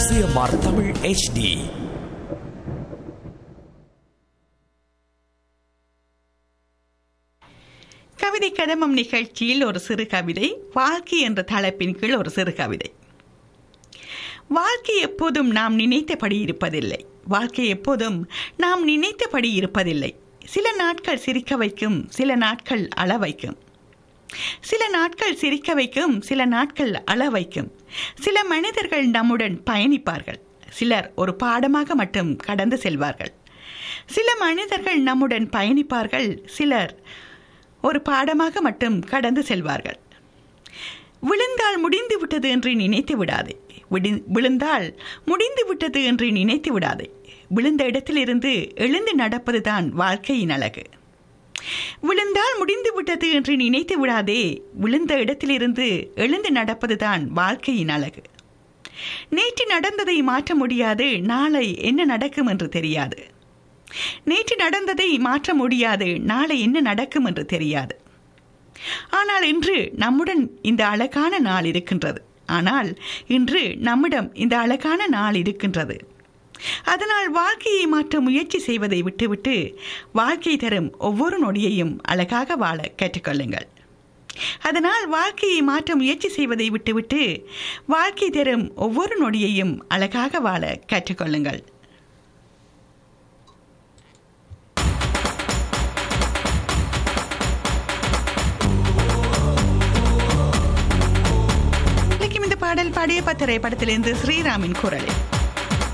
CMR Tamil HD கவிதை கதமம் நிகழ்ச்சியில் ஒரு சிறு கவிதை வாழ்க்கை என்ற தலைப்பின் கீழ் ஒரு சிறு கவிதை வாழ்க்கை எப்போதும் நாம் நினைத்தபடி இருப்பதில்லை வாழ்க்கை எப்போதும் நாம் நினைத்தபடி இருப்பதில்லை சில நாட்கள் சிரிக்க வைக்கும் சில நாட்கள் அள வைக்கும் சில நாட்கள் சிரிக்க வைக்கும் சில நாட்கள் அள வைக்கும் சில மனிதர்கள் நம்முடன் பயணிப்பார்கள் சிலர் ஒரு பாடமாக மட்டும் கடந்து செல்வார்கள் சில மனிதர்கள் நம்முடன் பயணிப்பார்கள் சிலர் ஒரு பாடமாக மட்டும் கடந்து செல்வார்கள் விழுந்தால் முடிந்து விட்டது என்று நினைத்து விடாதே விடி- விழுந்தால் முடிந்து விட்டது என்று நினைத்து விடாதே விழுந்த இடத்திலிருந்து எழுந்து நடப்பதுதான் வாழ்க்கையின் அழகு விழுந்தால் முடிந்து விட்டது என்று நினைத்து விடாதே விழுந்த இடத்திலிருந்து எழுந்து நடப்பதுதான் வாழ்க்கையின் அழகு நேற்று நடந்ததை மாற்ற முடியாது நாளை என்ன நடக்கும் என்று தெரியாது நேற்று நடந்ததை மாற்ற முடியாது நாளை என்ன நடக்கும் என்று தெரியாது ஆனால் இன்று நம்முடன் இந்த அழகான நாள் இருக்கின்றது ஆனால் இன்று நம்மிடம் இந்த அழகான நாள் இருக்கின்றது அதனால் வாழ்க்கையை மாற்ற முயற்சி செய்வதை விட்டுவிட்டு வாழ்க்கை தரும் ஒவ்வொரு நொடியையும் அழகாக வாழ கற்றுக்கொள்ளுங்கள் அதனால் வாழ்க்கையை மாற்ற முயற்சி செய்வதை விட்டுவிட்டு வாழ்க்கை தரும் ஒவ்வொரு நொடியையும் அழகாக வாழ கற்றுக்கொள்ளுங்கள் இந்த பாடல் பாடிய பத்திரை படத்திலிருந்து ஸ்ரீராமின் குரலில்